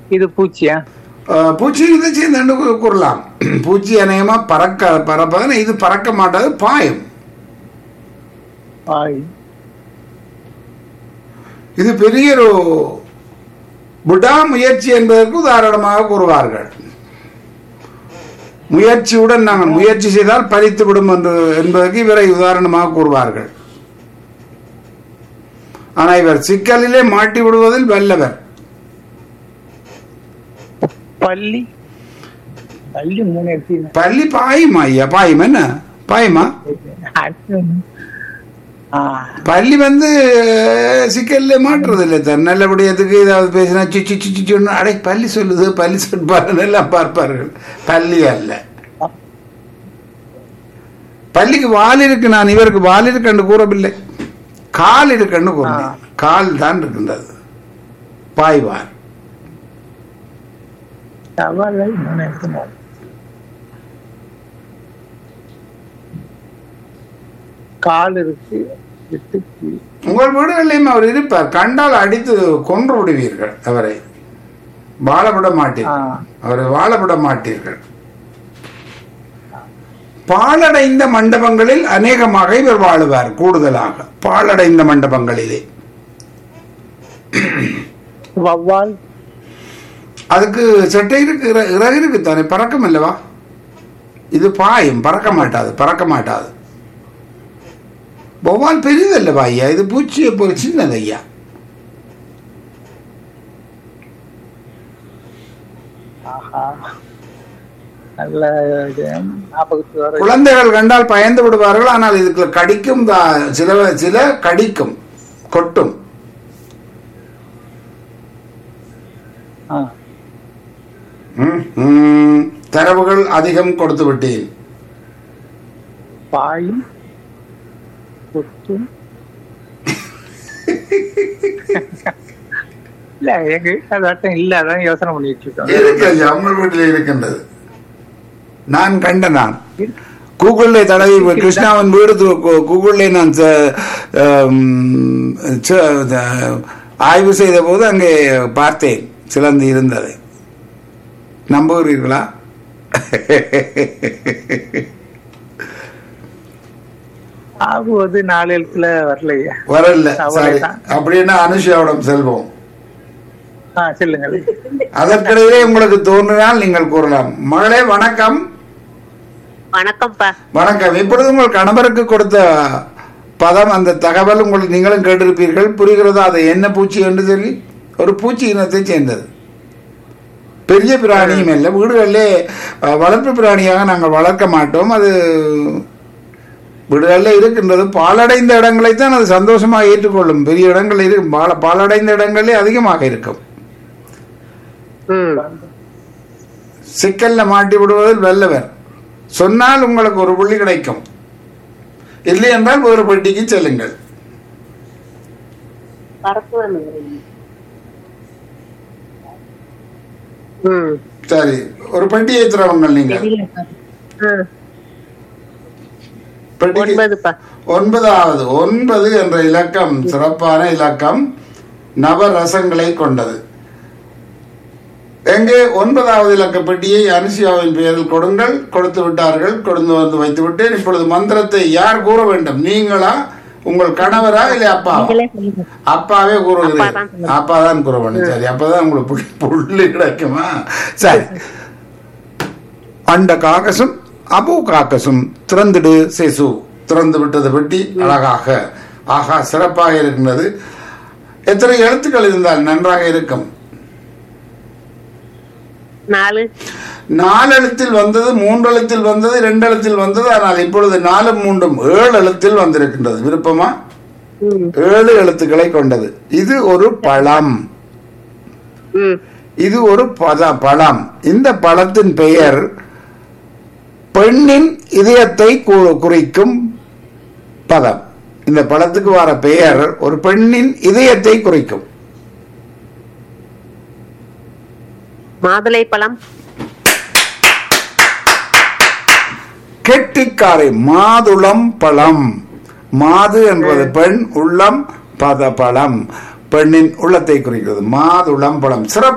இது பூச்சியா அஹ், பூச்சி இதை சேர்ந்து கூ- கூறலாம் பூச்சி அநேகமா பறக்க பறப்பதுன்னு இது பறக்க மாட்டாது பாயும் ஆய் இது பெரிய ஒரு விடாமுயற்சி என்பதற்கு உதாரணமாக கூறுவார்கள் முயற்சியுடன் நாங்கள் முயற்சி செய்தால் பறித்து விடும் என்று என்பதற்கு இவரை உதாரணமாக கூறுவார்கள் ஆனால் இவர் சிக்கலிலே மாட்டி விடுவதில் வல்லவர் பள்ளி பள்ளி மூணு எடுத்தீங்க பள்ளி பாயுமா ஐயா பாயும் என்ன பாயுமா ஆ பள்ளி வந்து சிக்கல்ல மாட்டுறது இல்லை சார் நல்லபடியத்துக்கு ஏதாவது பேசினா சிச்சு சிச்சு அடே பள்ளி சொல்லுது பள்ளி சொல்லுப்பாருன்னு எல்லாம் பார்ப்பார்கள் பள்ளி அல்ல பள்ளிக்கு வால் இருக்கு நான் இவருக்கு வால் இருக்குன்னு கூறவில்லை கால் இருக்குன்னு கூறினேன் கால் தான் இருக்கின்றது பாய்வார் தவளை மூணு எடுத்தோம் கால் இருக்கு வெட்டுக்கு உங்கள் வீடுகளிலும் அவர் இருப்பார் கண்டால் அடித்து கொன்று விடுவீர்கள் அவரை வாழ விட மாட்டீர்கள் ஆ. அவரை வாழ விட மாட்டீர்கள் பாழடைந்த மண்டபங்களில் அநேகமாக இவர் வாழுவார் கூடுதலாக பாழடைந்த மண்டபங்களிலே வவ்வால் அதுக்கு சட்டை இருக்கு இற- இறகு இருக்கு தானே பறக்கம் அல்லவா இது பாயும் பறக்க மாட்டாது பறக்க மாட்டாது வௌவால் பெரிதல்லவா ஐயா இது பூச்சியை போல சின்னது ஐயா ஆஹா நல்ல இது ஞாபகத்துக்கு வர குழந்தைகள் கண்டால் பயந்து விடுவார்கள் ஆனால் இதுக்கு கடிக்கும் தா- சில சில கடிக்கும் கொட்டும் ஆ ம், ம். தரவுகள் அதிகம் கொடுத்து விட்டேன் பாயும் கொத்தும் இல்ல எங்க வீட்டுல அதாட்டம் இல்ல அதான் யோசனை பண்ணிட்டு இருக்கோம் இருக்கு ஐயா உங்கள் வீட்டில் இருக்கின்றது நான் கண்ட நான் கூகுள்ல தடவி கிருஷ்ணாவின் வீடு து- கூ- கூகுள்ல நான் ச- ஆம், ச- த- ஆய்வு செய்த போது அங்கே பார்த்தேன் சிலந்தி இருந்தது நம்புகிறீர்களா ஆகுவது நாலு எழுத்துல வரலையா வரல சரி அவ்வளவுதான். அப்படின்னா அனுஷாவிடம் செல்வோம் ஆ சொல்லுங்கள் அதற்கிடையிலே உங்களுக்கு தோன்றினால் நீங்கள் கூறலாம் மகளே வணக்கம் வணக்கம்ப்பா வணக்கம் இப்பொழுது உங்கள் கணவருக்கு கொடுத்த பதம் அந்த தகவல் உங்கள் நீங்களும் கேட்டிருப்பீர்கள் புரிகிறதா அது என்ன பூச்சி என்று சொல்லி ஒரு பூச்சி இனத்தை சேர்ந்தது பெரிய பிராணியும் இல்லை வீடுகளிலே அஹ், வளர்ப்பு பிராணியாக நாங்கள் வளர்க்க மாட்டோம் அது வீடுகளில் இருக்கின்றது பாலடைந்த இடங்களைத்தான் அது சந்தோஷமாக ஏற்றுக்கொள்ளும் பெரிய இடங்கள் இரு பால பாலடைந்த இடங்களே அதிகமாக இருக்கும் ம் சிக்கல்ல மாட்டி விடுவதில் வல்லவர் சொன்னால் உங்களுக்கு ஒரு புள்ளி கிடைக்கும் இல்லை என்றால் வேறு பெட்டிக்கு செல்லுங்கள் ம் சரி ஒரு பெட்டி ஏத்துறவங்க நீங்கள் ம். பெட்டிக்கு ஒன்பதுப்பா ஒன்பதாவது ஒன்பது என்ற இலக்கம் சிறப்பான இலக்கம் நவரசங்களை கொண்டது எங்கே ஒன்பதாவது இலக்க பெட்டியை அனுசியாவின் பெயரில் கொடுங்கள் கொடுத்து விட்டார்கள் கொடுத்து வந்து வைத்து விட்டேன் இப்பொழுது மந்திரத்தை யார் கூற வேண்டும் நீங்களா உங்கள் கணவரா இல்லை அப்பாவா அப்பாவே கூறுகிறேன் அப்பாதான் சொல்லணும். அப்பா தான் கூற வேண்டும் சரி அப்பதான் உங்களுக்கு புள்ளி- புள்ளி கிடைக்குமா சரி அண்ட காக்கசும் அபு காக்கசும் திறந்துடு சேசு திறந்து விட்டது பெட்டி அழகாக ஆகா சிறப்பாக இருக்கின்றது எத்தனை எழுத்துக்கள் இருந்தால் நன்றாக இருக்கும் நாலு நாலு எழுத்தில் வந்தது மூன்று எழுத்தில் வந்தது இரண்டு எழுத்தில் வந்தது ஆனால் இப்பொழுது நாலும் மூன்றும் ஏழு எழுத்தில் வந்திருக்கின்றது விருப்பமா ம் ஏழு எழுத்துக்களை கொண்டது இது ஒரு பழம் ம் இது ஒரு பத பழம் இந்த பழத்தின் பெயர் பெண்ணின் இதயத்தை கு- குறிக்கும் பதம் இந்த பழத்துக்கு வர பெயர் ஒரு பெண்ணின் இதயத்தை குறிக்கும் மாதுளை பழம் கெட்டிக்காரை மாதுளம் பழம் மாது என்பது பெண் உள்ளம் பத பழம் பெண்ணின் உள்ளத்தை குறிக்கிறது மாதுளம் பழம் சிறப்பு